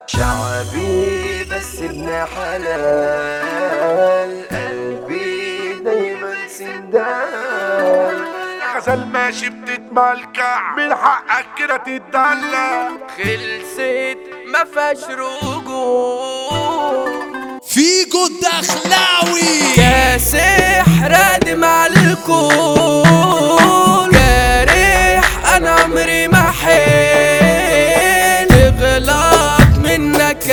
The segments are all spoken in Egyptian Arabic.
شعبي بس ابن حلال قلبي دايما سندال غزل ماشي بتتملكع من حقك كده تتدلع خلصت ما فيهاش رجوع فيجو الدخلاوي كاسح رادم على الكل جارح انا عمري ما حيل تغلط منك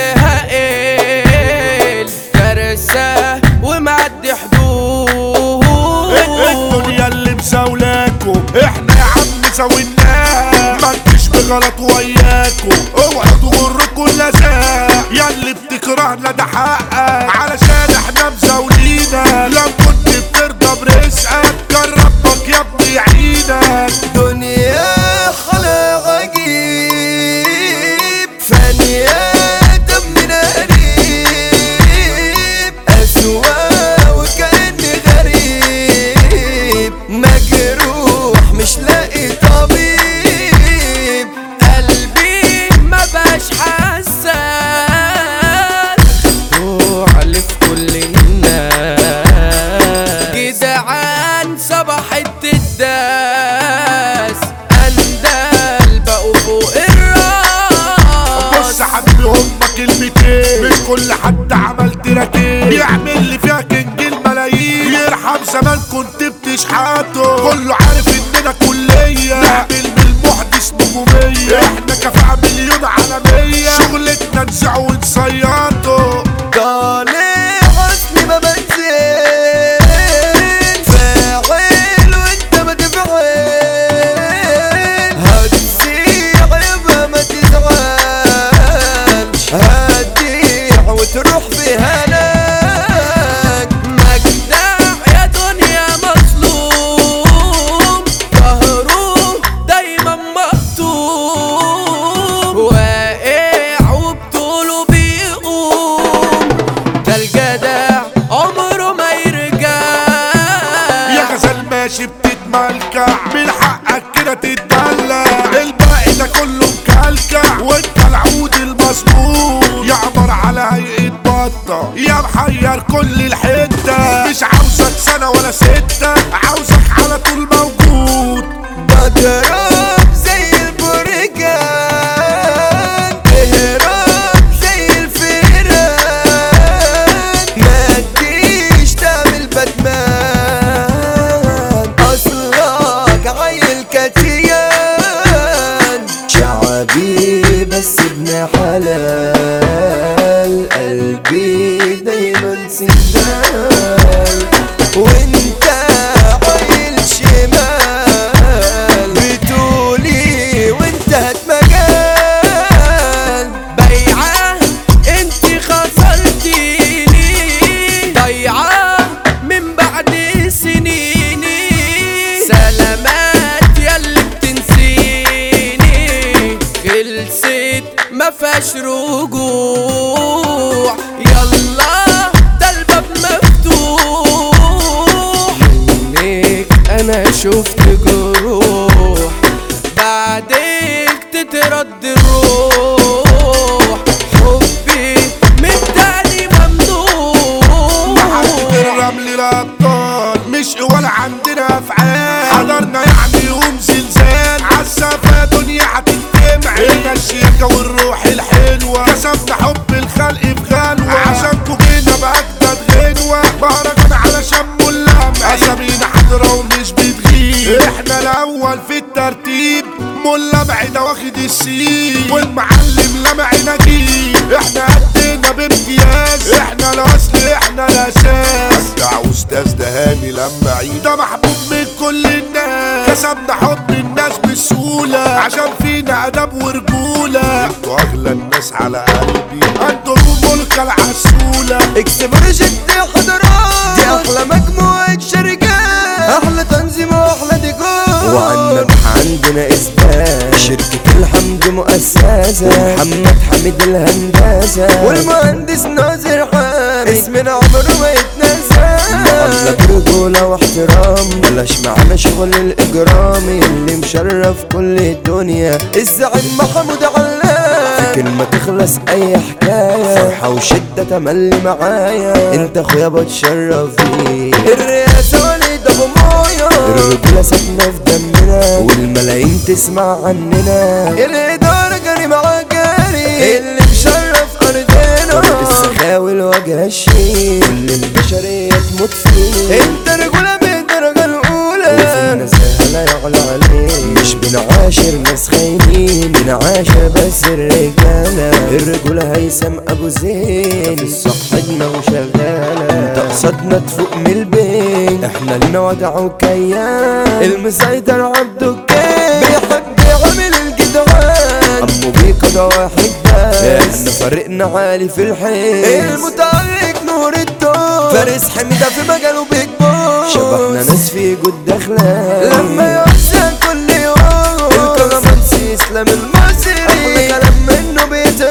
هقل كارثة ومعدي حدود الدنيا اللي مساولاكو احنا يا عم سويناها ما انتش بغلط وياكو اوعوا تغركوا اللذاذ يا اللي بتكرهنا ده حقك علشان احنا مزاولينا لو كنت بترضى برزقك كان ربك يا ابني يعينك دنيا خلق عجيب فانية دمنا قريب أسوأ وكأني غريب مجروح مش لاقي طبيب قلبي ما بقاش حساس وعلى في كل الناس جدعان صباحت الداس اندال بقوا فوق الراس بص حبيبي هما كلمتين مش كل حد عمل تراكين يعمل لي فيها كنج الملايين يرحم زمان كنت بتشحاته كله عارف اننا كلية نعمل بالمحدث نجومية احنا كفاءة مليون عالمية شغلتنا نزعه ونصياته طالع حسني ما بنزل فاعل وانت ما تفعل هتسيح يبقى ما تزعلش هتضيع وتروح في هلاك مجدع يا دنيا مظلوم ظهره دايما مقطوع واقع وبطوله بيقوم ده الجدع عمره ما يرجع يا غزال ماشي بتتملكع من حقك كده تتدلع الباقي ده كله مكلكع وانت العود المظبوط يعبر على هيئة بطة يا محير كل الحتة مش عاوزك سنة ولا ستة عاوزك على طول موجود بضرب زي البركان تهرب زي الفيران ما تجيش تعمل باتمان اصلك عيل كتيان شعبي بس ابن حلال قلبي دايما سندال وانت عيل شمال بتقولي وانت هتمجال بيعة انت خسرتيني ضيعة من بعد سنيني سلامات ياللي بتنسيني خلصت ما فيهاش رجوع يلا ده الباب مفتوح منك انا شفت جروح بعدك تترد الروح حبي من تاني ممنوع محطة الرمل الأبطال مش ولا عندنا أفعال حضرنا يعني يوم زلزال عالسفة دنيا هتتجمع هنا الشياكة والروح الحلوة كسبنا حب الخلق في غلوة عشانكوا جينا بأجدد غنوة مهرجان على شم اللمع أسامينا حاضرة ومش بتغيب احنا الأول في الترتيب ملا بعيدة واخد السيب والمعلم لمع نجيب احنا قدنا بامتياز احنا الاصل احنا الاساس يا استاذ دهاني لما عيد ده محبوب من كل الناس كسبنا حب الناس بسهولة عشان فينا ادب ورجولة انتوا اغلى الناس على قلبي انتوا ملك العسولة اكسبرشت حضرات دي احلى مجموعة شركات احلى تنظيم واحلى ديكور وعنك عندنا اثبات شركة الحمد مؤسسة محمد حميد الهندسة والمهندس ناصر حامد اسمنا عمره ما يتنسى معاملة رجولة واحترام بلاش معانا شغل الاجرامي اللي مشرف كل الدنيا الزعيم محمود علام كلمة تخلص اي حكاية فرحة وشدة تملي معايا انت اخويا بتشرف فيك الرئاسة وليد ابو مويا الرجولة ساكنة في دمنا والملايين تسمع عننا الادارة جري مع جاري اللي مشرف ارضنا طريق السخاوي الوجه الشيك كل البشرية تموت فيه انت رجولة من الدرجة الاولى وفي النزاهة لا يعلى عليه مش بنعاشر ناس خاينين بنعاشر بس الرجالة الرجولة هيثم ابو زين في الصح دماغه شغالة انت قصدنا تفوق من البيت احنا لنا وضع وكيان المسيطر عبده كان بيحب يعمل الجدعان امه بيك ده واحد بس احنا فرقنا عالي في الحيط المتعلق نور الدور فارس حميدة في مجاله بيج بوس شبهنا ناس في جود داخلة لما يحسن كل يوم الكرامانسي اسلام المصري احلى كلام منه بيتقال